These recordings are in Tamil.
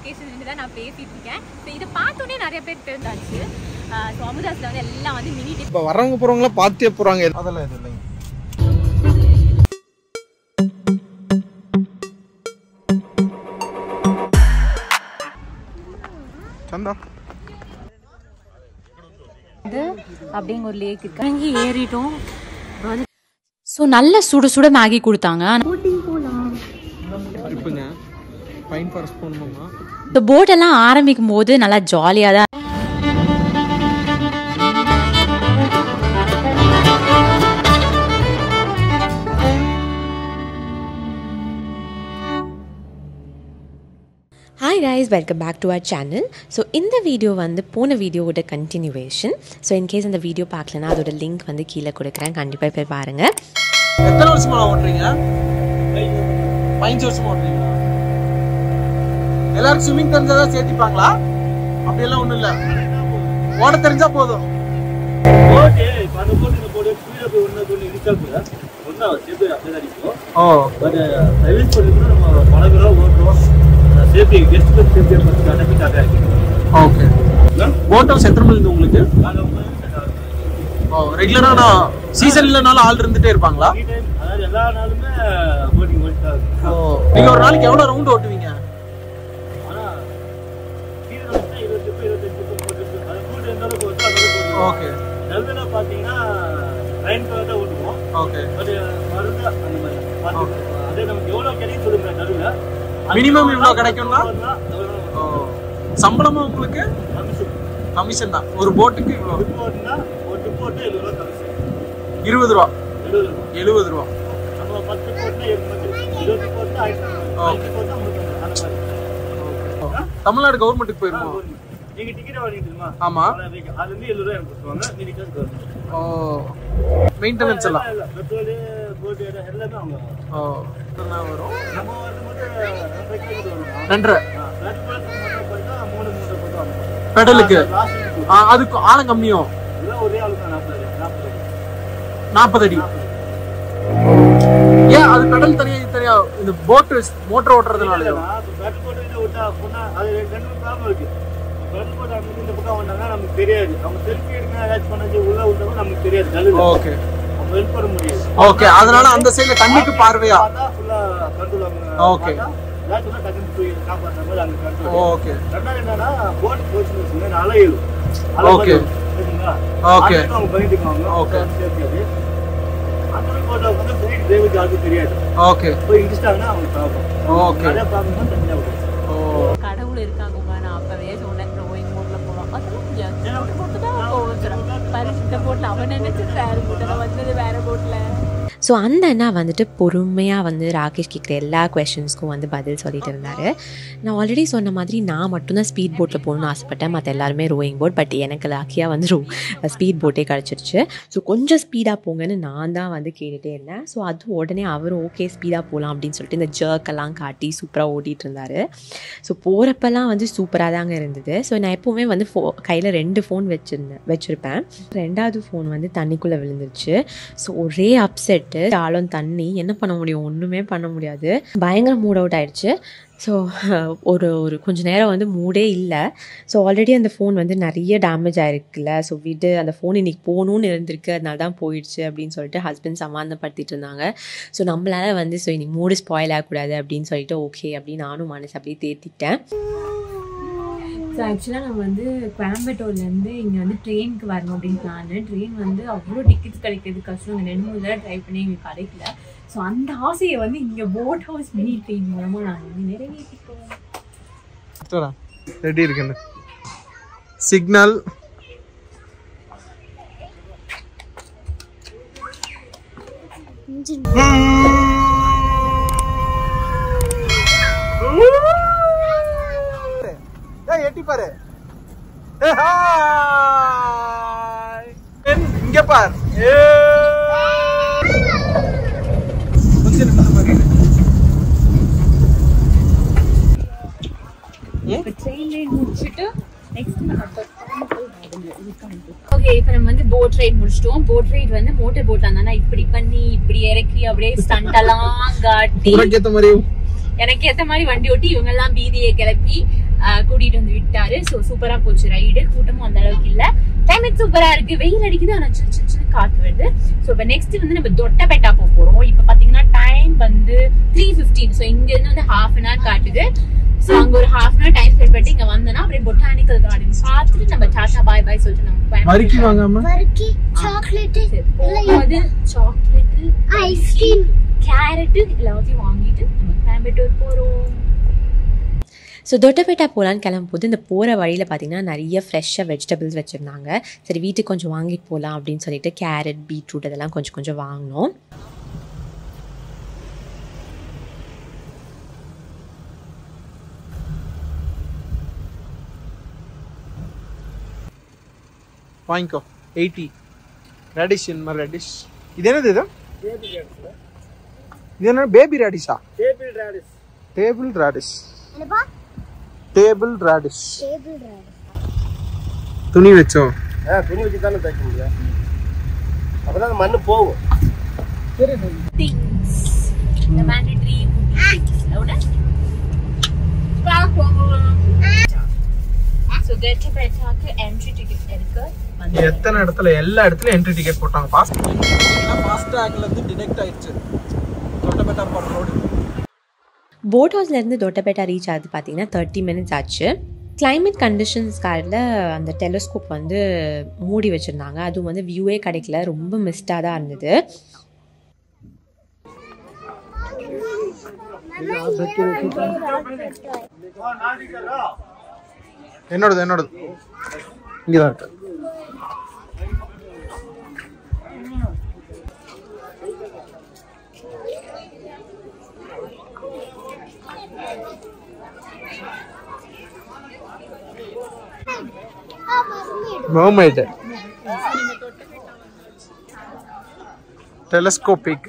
லொக்கேஷன் தான் நான் பேசிட்டு இருக்கேன் ஸோ இதை பார்த்தோன்னே நிறைய பேர் தெரிஞ்சாச்சு ஸோ அமுதாஸில் வந்து எல்லாம் வந்து மினி இப்போ வர்றவங்க போறவங்களாம் பார்த்துட்டே போறாங்க அதெல்லாம் எதுவும் இல்லைங்க சந்தா வந்து அப்படிங்க ஒரு லேக் இருக்கு அங்கே ஏறிட்டோம் ஸோ நல்ல சுட சுட மேகி கொடுத்தாங்க ட்ரிப்புங்க பைன் ஃபாரஸ்ட் போகணுமாமா இந்த போட் எல்லாம் ஆரம்பிக்கும் போது நல்லா ஜாலியாக தான் hi guys welcome back to our channel so இந்த வீடியோ வந்து போன வீடியோவோட கண்டினியூவேஷன் ஸோ இன்கேஸ் அந்த வீடியோ பார்க்கலனா அதோட லிங்க் வந்து கீழே கொடுக்குறேன் கண்டிப்பாக போய் பாருங்கள் எத்தனை வருஷமா ஓட்டுறீங்க பதினஞ்சு வருஷமா ஓட்டுறீங்களா எல்லாரும் ஸ்விம்மிங் தெரிஞ்சாதான் சேர்த்திப்பாங்களா அப்படியெல்லாம் ஒண்ணும் இல்ல ஓட தெரிஞ்சா போதும் போட்டு இப்போ அந்த போட்டு இந்த போட்டு ஸ்பீடாக போய் ஒன்று கொண்டு இடிச்சா கூட ஒன்றா சேஃப்டி அப்படியே தான் அடிக்கும் ஓ பட் சர்வீஸ் பண்ணிட்டு நம்ம பழகிறோம் ஓட்டுறோம் சேஃப்டி கெஸ்ட் பற்றி சேஃப்டியை பற்றி கண்டிப்பாக கரெக்டாக இருக்கு ஓகே போட் ஹவுஸ் எத்தனை மணி உங்களுக்கு நாங்கள் வந்து ஓ ரெகுலரா நான் சீசன் இல்லனால ஆள் இருந்துட்டே இருப்பாங்களா எனி டைம் அதாவது எல்லா நாளுமே போட்டிங் போட்டு தான் இருக்கும் ஓ நீங்க ஒரு நாளைக்கு எவ்வளவு ரவுண்ட் ஓட்டுவீங்க ஆனால் சீசன் வந்து இருபத்தி இப்போ இருபத்தஞ்சு இப்போ போட்டு அது போட்டு எந்த அளவுக்கு வருதோ அந்த அளவுக்கு ஓட்டுவோம் ஓகே நெல்லில் பார்த்தீங்கன்னா ட்ரெயின் கார் தான் ஓட்டுவோம் ஓகே பட் மருந்து அந்த மாதிரி பார்த்து அதே நமக்கு எவ்வளோ கிடைக்கும் சொல்லுங்க நடுவில் மினிமம் இவ்வளவு கிடைக்கும்னா எவ்வளோ ஓ சம்பளமா உங்களுக்கு கமிஷன் கமிஷன் தான் ஒரு போட்டுக்கு இவ்வளவு ரிப்போர்ட்னா ஒரு ரிப்போர்ட் எழுபது ரூபா கமிஷன் இருபது ரூபா எழுபது ரூபா எழுபது ரூபா நம்ம பத்து ரிப்போர்ட்னா எண்பது இருபது ரிப்போர்ட்னா ஆயிரத்தி ஐநூறு ரிப்போர்ட்னா ஐம்பது அந்த மாதிரி தமிழ்நாடு கவர்மெண்ட்டுக்கு போயிருமோ நீங்க டிக்கெட் வாங்கிட்டு தெரியுமா ஆமா அது வந்து எழுபது ரூபா எனக்கு கொடுத்துருவாங்க நீ டிக்கெட் கவர்மெண்ட் ஓ மெயின்டெனன்ஸ் எல்லாம் பெட்ரோலு போட்டு எல்லாமே அவங்க ஓ எத்தனை வரும் நம்ம வந்து மட்டும் ரெண்டரை கிலோமீட்டர் வரும் ரெண்டரை தேர்ட்டி பர்சன்ட் மட்டும் பார்த்தா மூணு மூணு போட்டு பெடலுக்கு லாஸ்ட் ஆ, அதுக்கு ஆழம் கம்மியும் எல்லாம் ஒரே ஆளு தான் நாற்பது நாற்பது நாற்பது அடி ஏன் அது பெடல் தனியா இது தனியா இந்த போட் மோட்டர் ஓட்டுறதுனாலயோ பெட்ரோல் போட்டு இதை விட்டா அப்படின்னா அது ரெண்டு ப்ராப்ளம் இருக்கு பெட்ரோல் போட்டு அங்க இந்த பக்கம் வந்தாங்கன்னா நமக்கு தெரியாது அவங்க செல்ஃபி எடுக்க ஏதாச்சும் பண்ணது உள்ள விட்டவங்க நமக்கு தெரியாது நல்லது ஓகே அவங்க ஹெல்ப் பண்ண முடியாது ஓகே அதனால அந்த சைடுல கண்ணுக்கு பார்வையா பார்த்தா ஃபுல்லா கண்ட்ரோல் அவங்க Okay. ஏதாச்சும் டக்குனு போய் காப்பாற்ற மாதிரி அந்த கண்ட்ரோல் ஓகே ரெண்டாவது என்னன்னா போட் போச்சுன்னு வச்சுக்கோங்க அலையிடும் அலை Okay. மாதிரி வரும். சரிங்களா Okay. அதுக்கு அவங்க பயந்துக்குவாங்க Okay. சேஃப்டி அது அந்த மாதிரி போட்டோ வந்து போய் டிரைவருக்கு யாருக்கும் தெரியாது ஓகே போய் இடிச்சிட்டாங்கன்னா அவங்க ப்ராப்ளம் ஓகே நிறைய ப்ராப்ளம் தான் தனியாக வரும் ஓ கடவுள் இருக்காங்கம்மா நான் அப்பவே சொன்னேன் ரோயிங் போட்டில் போகலாம் அதெல்லாம் எந்த போட்டு தான் போகிறேன் பரிசுத்த போட்டில் அவன் நினைச்சது வேற போட்டில் வந்தது வேற போட்டில் ஸோ அந்த அண்ணா வந்துட்டு பொறுமையாக வந்து ராகேஷ் கேட்குற எல்லா கொஷின்ஸ்க்கும் வந்து பதில் சொல்லிட்டு இருந்தார் நான் ஆல்ரெடி சொன்ன மாதிரி நான் மட்டும்தான் ஸ்பீட் போட்டில் போகணும்னு ஆசைப்பட்டேன் மற்ற எல்லாருமே ரோயிங் போட் பட் எனக்கு லாக்கியாக வந்து ரோ ஸ்பீட் போட்டே கிடச்சிருச்சு ஸோ கொஞ்சம் ஸ்பீடாக போங்கன்னு நான் தான் வந்து கேட்டுகிட்டே இருந்தேன் ஸோ அது உடனே அவரும் ஓகே ஸ்பீடாக போகலாம் அப்படின்னு சொல்லிட்டு இந்த ஜர்க்கெல்லாம் காட்டி சூப்பராக ஓட்டிகிட்டு இருந்தார் ஸோ போகிறப்பெல்லாம் வந்து சூப்பராக தாங்க இருந்தது ஸோ நான் எப்போவுமே வந்து ஃபோ கையில் ரெண்டு ஃபோன் வச்சுருந்தேன் வச்சுருப்பேன் ரெண்டாவது ஃபோன் வந்து தண்ணிக்குள்ளே விழுந்துருச்சு ஸோ ஒரே அப்செட்டு ஆழம் தண்ணி என்ன பண்ண முடியும் ஒன்றுமே பண்ண முடியாது பயங்கர மூட் அவுட் ஆயிடுச்சு ஸோ ஒரு ஒரு கொஞ்ச நேரம் வந்து மூடே இல்லை ஸோ ஆல்ரெடி அந்த ஃபோன் வந்து நிறைய டேமேஜ் ஆயிருக்குல்ல ஸோ விடு அந்த ஃபோன் இன்னைக்கு போகணும்னு இருந்திருக்கு அதனால தான் போயிடுச்சு அப்படின்னு சொல்லிட்டு ஹஸ்பண்ட் சமாதானப்படுத்திட்டு இருந்தாங்க ஸோ நம்மளால வந்து ஸோ இனி மூடு ஸ்பாயில் ஆகக்கூடாது அப்படின்னு சொல்லிட்டு ஓகே அப்படின்னு நானும் மனசு அப்படியே தேத்திட்டேன் ஸோ ஆக்சுவலாக நம்ம வந்து கோயம்புத்தூர்லேருந்து இங்கே வந்து ட்ரெயினுக்கு வரணும் அப்படின்னு பிளான் ட்ரெயின் வந்து அவ்வளோ டிக்கெட்ஸ் கிடைக்கிறது கஷ்டம் இந்த ரெண்டு மூணு தடவை ட்ரை பண்ணி எங்களுக்கு கிடைக்கல ஸோ அந்த ஆசையை வந்து இங்கே போட் ஹவுஸ் மினி ட்ரெயின் மூலமாக நாங்கள் வந்து நிறைவேற்றிக்கிறோம் ரெடி இருக்குன்னு சிக்னல் எட்டி பாரு ஏய், hi. என், இங்க பார் ஏய். கொஞ்சம் நிமிஷம் பாரு. இப்போ ட்ரெயின் ரைட் முடிச்சுட்டு நெக்ஸ்ட் ஓகே இப்போ நம்ம வந்து போட் ரைட் முடிச்சிட்டோம் போட் ரைட் வந்து மோட்டர் போட் இருந்தா இப்படி பண்ணி இப்படி இறக்கி அப்படியே ஸ்டண்ட் எல்லாம் காட்டி உனக்கு ஏத்த மாதிரி எனக்கு ஏத்த மாதிரி வண்டி ஓட்டி இவங்க எல்லாம் பீதியை கிளப்பி ஆஹ், கூட்டிட்டு வந்து விட்டாரு சோ சூப்பரா போச்சு ரைடு கூட்டமும் அந்த அளவுக்கு இல்ல கிளைமேட் சூப்பரா இருக்கு வெயில் அடிக்குது ஆனா சின்ன சின்ன சின்ன காத்து வருது சோ இப்ப நெக்ஸ்ட் வந்து நம்ம தொட்டபெட்டா போக போறோம் இப்ப பாத்தீங்கன்னா டைம் வந்து த்ரீ பிப்டீன் சோ இங்க இருந்து வந்து ஹாஃப் அன் ஹவர் காட்டுது சோ அங்க ஒரு half an hour time spend பண்ணிட்டு இங்க வந்தோம்னா அப்படியே பொட்டானிக்கல் கார்டன் பார்த்துட்டு நம்ம டாடா பாய் பாய் சொல்லிட்டு நம்ம வரிக்கி வாங்காம வறுக்கி சாக்லேட் போகும்போது சாக்லேட் ஐஸ்கிரீம் கேரட் எல்லாத்தையும் வாங்கிட்டு நம்ம கோயம்புத்தூர் போறோம் ஸோ தொட்டபேட்டா போகலான்னு கிளம்பும்போது இந்த போகிற வழியில் பார்த்தீங்கன்னா நிறைய ஃப்ரெஷ்ஷாக வெஜிடபிள்ஸ் வச்சுருந்தாங்க சரி வீட்டுக்கு கொஞ்சம் வாங்கிட்டு போகலாம் அப்படின்னு சொல்லிட்டு கேரட் பீட்ரூட் அதெல்லாம் கொஞ்சம் கொஞ்சம் வாங்கினோம் வாங்கிக்கோ எயிட்டி ரேடிஷ் இந்த மாதிரி ரேடிஷ் இது என்னது இது இது என்ன பேபி ரேடிஷா டேபிள் ரேடிஸ் டேபிள் ரேடிஷ் என்னப்பா டேபிள் ரேடிஷ் டேபிள் ரேட் துணி வச்சோ ஆ துணி வச்சு தானே தைக்க முடியும் அப்பதான் அந்த மண்ணு போகும் things the mandatory things అవునా so get to பெட்டாக்கு entry ticket இருக்கு வந்து எத்தனை இடத்துல எல்லா இடத்துலயும் என்ட்ரி டிக்கெட் போட்டாங்க ஃபாஸ்ட் ஃபாஸ்டாக்ல இருந்து டிடெக்ட் ஆயிடுச்சு தொட்டபெட்டா போற ரோடு போட் ஹவுஸ்லேருந்து தொட்டபேட்டா ரீச் ஆகுது பார்த்தீங்கன்னா தேர்ட்டி மினிட்ஸ் ஆச்சு climate கண்டிஷன்ஸ்காரில் அந்த டெலஸ்கோப் வந்து மூடி வச்சுருந்தாங்க அதுவும் வந்து வியூவே கிடைக்கல ரொம்ப மிஸ்டாக தான் இருந்தது என்னோடது என்னோடது இங்கதான் இருக்கு mermaid telescopic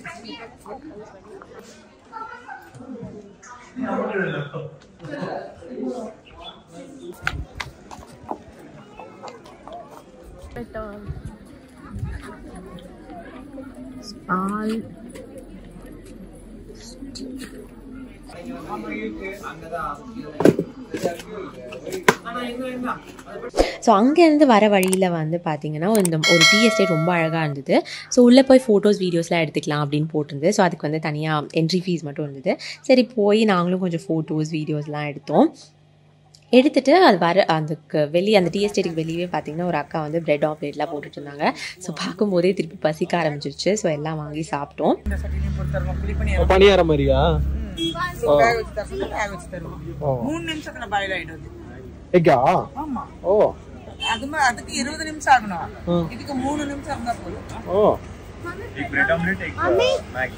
ஸோ அங்கேருந்து வர வழியில் வந்து பார்த்தீங்கன்னா இந்த ஒரு டீ எஸ்டேட் ரொம்ப அழகாக இருந்தது ஸோ உள்ளே போய் ஃபோட்டோஸ் வீடியோஸ்லாம் எடுத்துக்கலாம் அப்படின்னு போட்டிருந்து ஸோ அதுக்கு வந்து தனியாக என்ட்ரி ஃபீஸ் மட்டும் இருந்தது சரி போய் நாங்களும் கொஞ்சம் ஃபோட்டோஸ் வீடியோஸ்லாம் எடுத்தோம் எடுத்துட்டு அது வர அதுக்கு வெளியே அந்த டீ எஸ்டேட்டுக்கு வெளியே பார்த்தீங்கன்னா ஒரு அக்கா வந்து பிரெட் ஆம்லேட்லாம் போட்டுட்டு இருந்தாங்க ஸோ பார்க்கும்போதே திருப்பி பசிக்க ஆரம்பிச்சிருச்சு ஸோ எல்லாம் வாங்கி சாப்பிட்டோம் பணியார மாதிரியா வேக வச்சு தரணும் வேக வச்சு தருவோம் ஓ மூணு நிமிஷத்துல பாயில் ஆயிடும் அது எக்கா ஆமா ஓ அது மா- அதுக்கு இருபது நிமிஷம் ஆகணும் ம். இதுக்கு மூணு நிமிஷம் இருந்தா போதும் ஓ ब्रेड ऑमलेट एक Maggi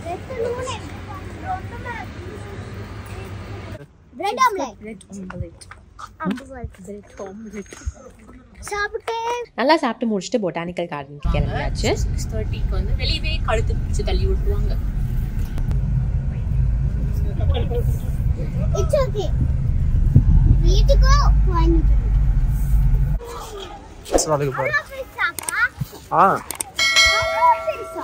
bread omelette bread omelette சாப்பிட்டேன் நல்லா சாப்பிட்டு முடிச்சுட்டு பொட்டானிக்கல் கார்டனுக்கு கிளம்பியாச்சு சிக்ஸ் தேர்ட்டிக்கு வந்து வெளியவே கழுத்து பிடிச்சி தள்ளி விட்டுருவாங்க இட்ஸ் ஓகே வீட்டுக்கோ கோயம்புத்தூர் சரி, அதுக்கு பாரு பெருசாப்பா ஆ பெருசா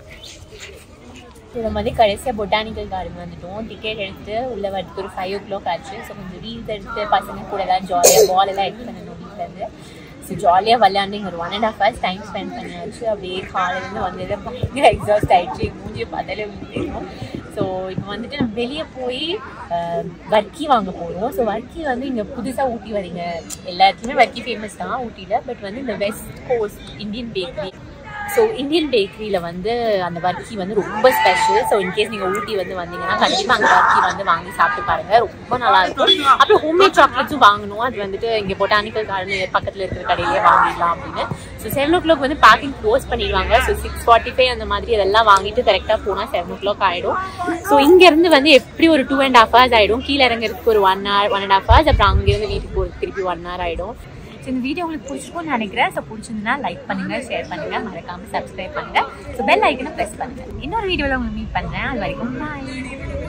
இந்த மாதிரி கடைசியாக பொட்டானிக்கல் கார்டன் வந்துட்டோம் டிக்கெட் எடுத்து உள்ள வரதுக்கு ஒரு ஃபைவ் ஓ கிளாக் ஆச்சு ஸோ கொஞ்சம் ரீல்ஸ் எடுத்து பசங்க கூட எல்லாம் ஜாலியாக பால் எல்லாம் எடுத்து பண்ணணும் வீட்டிலேருந்து ஸோ ஜாலியாக விளையாண்டு இங்கே ஒரு one and half hours time spend பண்ணியாச்சு அப்படியே காலையிலேருந்து வந்தது பயங்கர எக்ஸாஸ்ட் ஆயிடுச்சு எங்கள் மூஞ்சியை பார்த்தாலே உங்களுக்கு தெரியும் ஸோ இப்போ வந்துட்டு நம்ம வெளியே போய் அஹ், வர்க்கி வாங்க போகிறோம் ஸோ வர்க்கி வந்து இங்கே புதுசாக ஊட்டி வரீங்க எல்லா இடத்துலையுமே வர்க்கி ஃபேமஸ் தான் ஊட்டியில் பட் வந்து இந்த west coast Indian bakery so Indian பேக்கரியில் வந்து அந்த வர்க்கி வந்து ரொம்ப ஸ்பெஷல் ஸோ இன்கேஸ் நீங்கள் ஊட்டி வந்து வந்தீங்கன்னா கண்டிப்பாக அந்த வர்க்கி வந்து வாங்கி சாப்பிட்டு பாருங்க ரொம்ப நல்லா இருக்கும் அப்புறம் ஹோம்மேட் சாக்லேட்ஸும் வாங்கணும் அது வந்துட்டு இங்கே பொட்டானிக்கல் கார்டன் பக்கத்தில் இருக்கிற கடையிலே வாங்கிடலாம் அப்படின்னு ஸோ செவன் ஓ கிளாக் வந்து பேக்கிங் க்ளோஸ் பண்ணிடுவாங்க ஸோ சிக்ஸ் ஃபார்ட்டி ஃபைவ் அந்த மாதிரி அதெல்லாம் வாங்கிட்டு கரெக்டாக போனால் செவன் ஓ கிளாக் ஆகிடும் ஸோ இங்கேருந்து வந்து எப்படி ஒரு டூ அண்ட் ஹாஃப் ஹவர்ஸ் ஆகிடும் கீழே இறங்குறதுக்கு ஒரு one hour one and half hours அப்புறம் அங்கேருந்து வீட்டுக்கு போகிறதுக்கு திருப்பி ஒன் ஹவர் ஆகிடும் ஸோ இந்த வீடியோ உங்களுக்கு பிடிச்சிருக்கும்னு நினைக்கிறேன் ஸோ பிடிச்சிருந்தா லைக் பண்ணுங்க ஷேர் பண்ணுங்க மறக்காம சப்ஸ்கிரைப் பண்ணுங்க ஸோ பெல் ஐக்கனை ப்ரெஸ் பண்ணுங்க இன்னொரு வீடியோவில் உங்களுக்கு மீட் பண்ணுறேன் அது வரைக்கும் பாய்